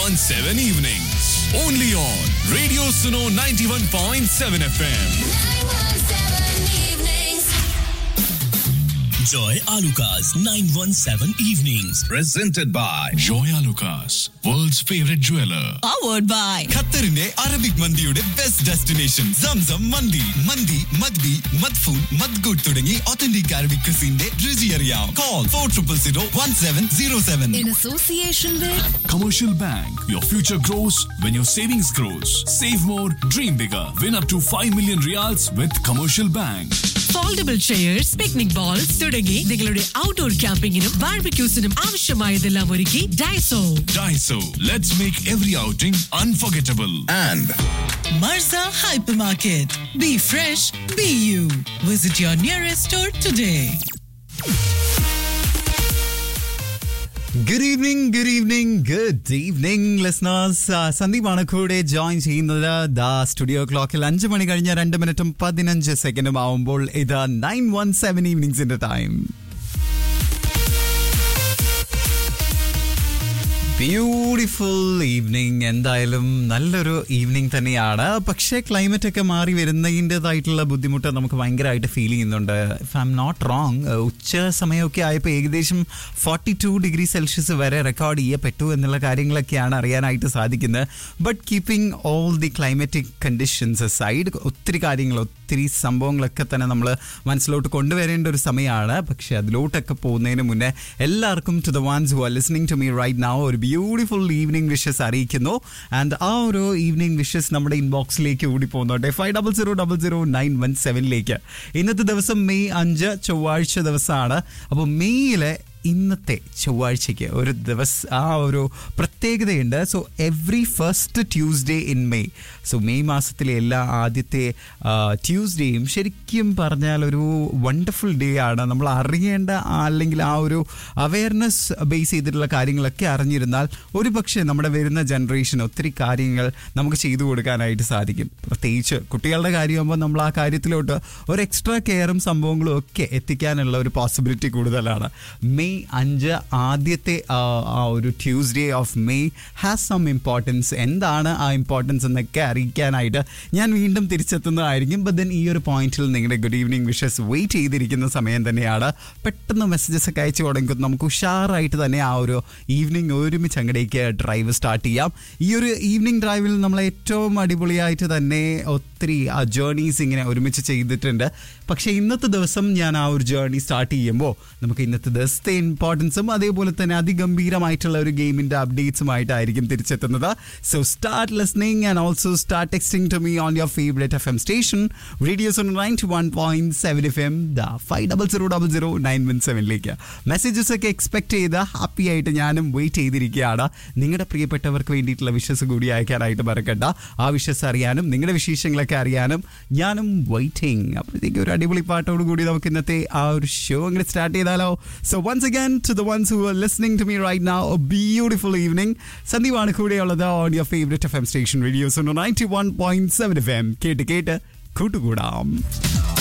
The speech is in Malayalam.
917 evenings. Only on Radio Suno 91.7 FM. Joy Alukas 917 Evenings. Presented by Joya Lucas, world's favorite jeweler. powered by ഖത്തറിന്റെ അറബിക് മന്തിയുടെ ബെസ്റ്റ് ഡെസ്റ്റിനേഷൻ സംസം മന്തി മന്തി മദ്ബി മദ്ഫൂൻ മദ്ഗുഡ് തുടങ്ങി ഒത്തന്റിക് അറബിക് ക്രിസിന്റെ രുചി അറിയാം call four triple zero one seven zero seven in association with Commercial Bank. Your future grows when your savings grows. Save more, dream bigger. Win up to 5 million reals with Commercial Bank. Foldable chairs picnic bowls തുടങ്ങി നിങ്ങളുടെ ഔട്ട്ഡോർ ക്യാമ്പിങ്ങിനും ബാർബിക്യൂസിനും ആവശ്യമായതെല്ലാം ഒരുക്കി Daiso Daiso. Let's make every outing unforgettable. And Marza hypermarket be fresh be you visit your nearest store today good evening good evening good evening listeners സന്ദീപാണ് കൂടെ ജോയിൻ ചെയ്യുന്നത് ദാ സ്റ്റുഡിയോ ക്ലോക്കിൽ അഞ്ച് മണി കഴിഞ്ഞ രണ്ട് മിനിറ്റും പതിനഞ്ച് സെക്കൻഡും ആവുമ്പോൾ ഇത് നയൻ വൺ സെവൻ ഈവനിങ്സിന്റെ ടൈം ബ്യൂട്ടിഫുൾ ഈവനിങ് എന്തായാലും നല്ലൊരു ഈവനിങ് തന്നെയാണ് പക്ഷേ ക്ലൈമറ്റ് ഒക്കെ മാറി വരുന്നതിൻ്റെതായിട്ടുള്ള ബുദ്ധിമുട്ട് നമുക്ക് ഭയങ്കരമായിട്ട് ഫീൽ ചെയ്യുന്നുണ്ട് if I'm not wrong ഉച്ച സമയമൊക്കെ ആയപ്പോൾ ഏകദേശം ഫോർട്ടി ടു ഡിഗ്രി സെൽഷ്യസ് വരെ റെക്കോർഡ് ചെയ്യപ്പെട്ടു എന്നുള്ള കാര്യങ്ങളൊക്കെയാണ് അറിയാനായിട്ട് സാധിക്കുന്നത് but keeping all the climatic conditions side ഒത്തിരി കാര്യങ്ങൾ ഒത്തിരി സംഭവങ്ങളൊക്കെ തന്നെ നമ്മൾ മനസ്സിലോട്ട് കൊണ്ടുവരേണ്ട ഒരു സമയമാണ് പക്ഷെ അതിലോട്ടൊക്കെ പോകുന്നതിന് മുന്നേ എല്ലാവർക്കും to the ones who are listening to me right now ഒരു ബ്യൂട്ടിഫുൾ ഈവനിങ് വിഷസ് അറിയിക്കുന്നു ആൻഡ് ആ ഒരു ഈവനിങ് വിഷസ് നമ്മുടെ ഇൻബോക്സിലേക്ക് കൂടി പോകുന്നുണ്ട് five double zero double zero nine one സെവനിലേക്ക് ഇന്നത്തെ ദിവസം മെയ് അഞ്ച് ചൊവ്വാഴ്ച ദിവസമാണ് അപ്പോൾ മെയ്യിലെ ഇന്നത്തെ ചൊവ്വാഴ്ചയ്ക്ക് ഒരു ദിവസ ആ ഒരു പ്രത്യേകതയുണ്ട് so every first Tuesday in May so May മാസത്തിലെ എല്ലാ ആദ്യത്തെ ട്യൂസ്ഡേയും ശരിക്കും പറഞ്ഞാൽ ഒരു വണ്ടർഫുൾ ഡേ ആണ് നമ്മൾ അറിയേണ്ട ആ- അല്ലെങ്കിൽ ആ ഒരു അവയർനെസ് ബേസ് ചെയ്തിട്ടുള്ള കാര്യങ്ങളൊക്കെ അറിഞ്ഞിരുന്നാൽ ഒരു പക്ഷേ നമ്മുടെ വരുന്ന ജനറേഷൻ ഒത്തിരി കാര്യങ്ങൾ നമുക്ക് ചെയ്തു കൊടുക്കാനായിട്ട് സാധിക്കും പ്രത്യേകിച്ച് കുട്ടികളുടെ കാര്യമാകുമ്പോൾ നമ്മൾ ആ കാര്യത്തിലോട്ട് ഒരു എക്സ്ട്രാ കെയറും സംഭവങ്ങളും ഒക്കെ എത്തിക്കാനുള്ള ഒരു പോസിബിലിറ്റി കൂടുതലാണ് മെയ് അഞ്ച് ആദ്യത്തെ ആ, ആ ഒരു Tuesday of May has some importance എന്താണ് ആ ഇമ്പോർട്ടൻസ് എന്നൊക്കെ അറിയിക്കാനായിട്ട് ഞാൻ വീണ്ടും തിരിച്ചെത്തുന്നതായിരിക്കും ബട്ട് ദെൻ ഈ ഒരു പോയിന്റിൽ നിങ്ങളുടെ ഗുഡ് ഈവനിങ് വിഷസ് വെയിറ്റ് ചെയ്തിരിക്കുന്ന സമയം തന്നെയാണ് പെട്ടെന്ന് മെസ്സേജസ് ഒക്കെ അയച്ചു തുടങ്ങുമ്പോൾ നമുക്ക് ഉഷാറായിട്ട് തന്നെ ആ ഒരു ഈവനിങ് ഒരുമിച്ച് അങ്ങടേക്ക് ഡ്രൈവ് സ്റ്റാർട്ട് ചെയ്യാം ഈ ഒരു ഈവനിങ് ഡ്രൈവിൽ നമ്മൾ ഏറ്റവും അടിപൊളിയായിട്ട് തന്നെ ഒത്തിരി ആ ജേർണീസ് ഇങ്ങനെ ഒരുമിച്ച് ചെയ്തിട്ടുണ്ട് പക്ഷേ ഇന്നത്തെ ദിവസം ഞാൻ ആ ഒരു ജേർണി സ്റ്റാർട്ട് ചെയ്യുമ്പോൾ നമുക്ക് ഇന്നത്തെ ദിവസത്തെ ഇമ്പോർട്ടൻസും അതേപോലെ തന്നെ അതിഗംഭീരമായിട്ടുള്ള ഒരു ഗെയിമിന്റെ അപ്ഡേറ്റ്സുമായിട്ടായിരിക്കും തിരിച്ചെത്തുന്നത് so start listening and also start texting to me on your favourite F M station radios nine two one point seven F M the five double zero double zero nine one സെവനിലേക്ക് മെസ്സേജസ് ഒക്കെ എക്സ്പെക്ട് ചെയ്ത് ഹാപ്പി ആയിട്ട് ഞാനും വെയിറ്റ് ചെയ്തിരിക്കുകയാണ് നിങ്ങളുടെ പ്രിയപ്പെട്ടവർക്ക് വേണ്ടിയിട്ടുള്ള വിഷസ് കൂടി അയക്കാനായിട്ട് മറക്കണ്ട ആ വിഷസ് അറിയാനും നിങ്ങളുടെ വിശേഷങ്ങളൊക്കെ അറിയാനും ഞാനും വെയിറ്റിംഗ് അപ്പോഴത്തേക്ക് ഒരു അടിപൊളി പാട്ടോട് കൂടി നമുക്ക് ഇന്നത്തെ ആ ഒരു ഷോ അങ്ങനെ സ്റ്റാർട്ട് ചെയ്താലോ so once again to the ones who are listening to me right now beautiful evening സന്ദീപാണ് കൂടെയുള്ളത് on your favourite F M station radios ninety one point seven F M കേട്ട് കേട്ട് കൂട്ടുകൂടാം